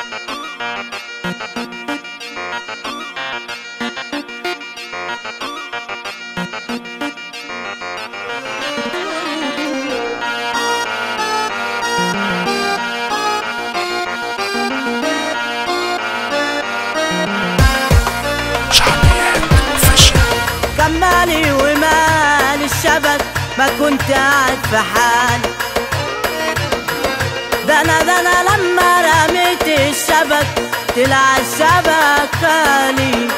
كان مالي ومال الشبك ما كنت قاعد في حالي ده انا ده انا لما رميت الشبك طلع الشبك خالي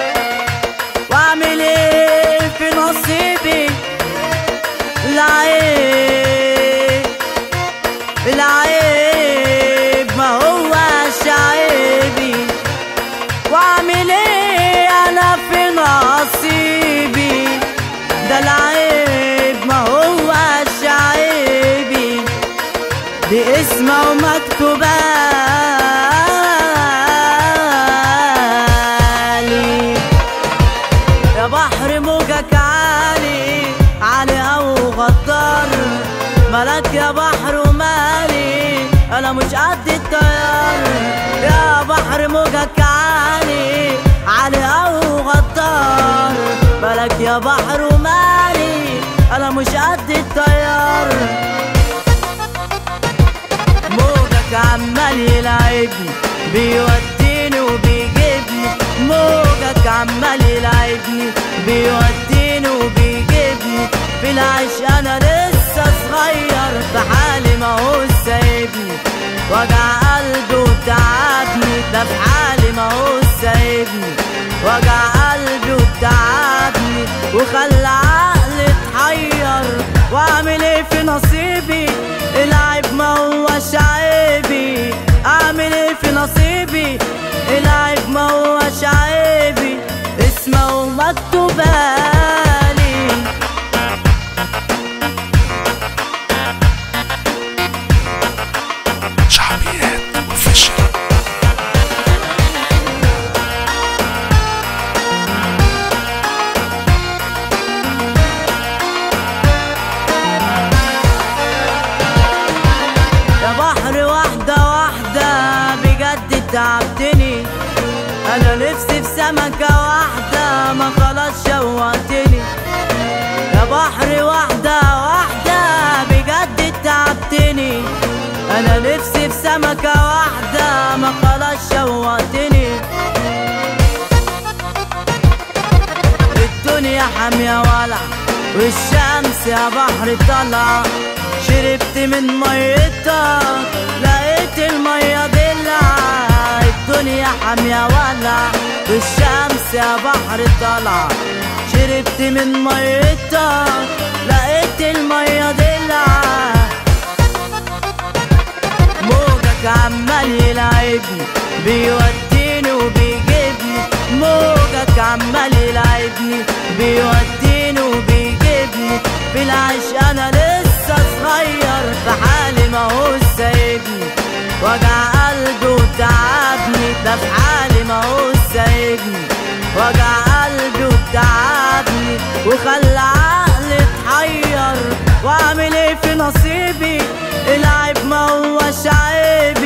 واعمل ايه في نصيبي العيب العيب ما هو عيبي واعمل ايه انا في نصيبي ده العيب ما هو عيبي باسمه مكتوبالي يا بحر موجك عالي عالي او غدار ملك يا بحر ومالي انا مش قد الطيار يا بحر موجك عالي عالي او غدار ملك يا بحر ومالي انا مش قد الطيار موجك عمال يلعبني بيوديني وبيجيبني موجك عمال يلعبني بيوديني وبيجيبني في العيش انا لسه صغير في حالي ما هو سايبني وجع قلبي وتعبني ده في حالي ما هو سايبني وجع قلبي وتعبني وخلى عقلي اتحير واعمل ايه في نصيبي العيب ما هوش عيبي اعمل ايه في نصيبي العيب ما هوش عيبي اسمه مكتوبالي شعبيات اوفيشال يا بحر واحدة واحدة بجد تعبتني أنا نفسي في سمكة واحدة ما خلاص شوقتني يا بحر واحدة واحدة بجد تعبتني أنا نفسي في سمكة واحدة ما خلاص شوقتني الدنيا حامية ولع والشمس يا بحر طالعة شربت من ميتها لقيت المية دلع الدنيا حامية ولع والشمس يا بحر طالعة شربت من ميتها لقيت المية دلع موجك عمال يلعبني بيوديني وبيجيبني موجك عمال يلعبني بيوديني وبيجيبني في العيش انا لسه صغير في حالي ما هو سايبني وجع قلبي وتعبني ده في حالي ما هو سايبني وجع قلبي وتعبني وخلى عقلي اتحير واعمل ايه في نصيبي العيب ما هوش عيب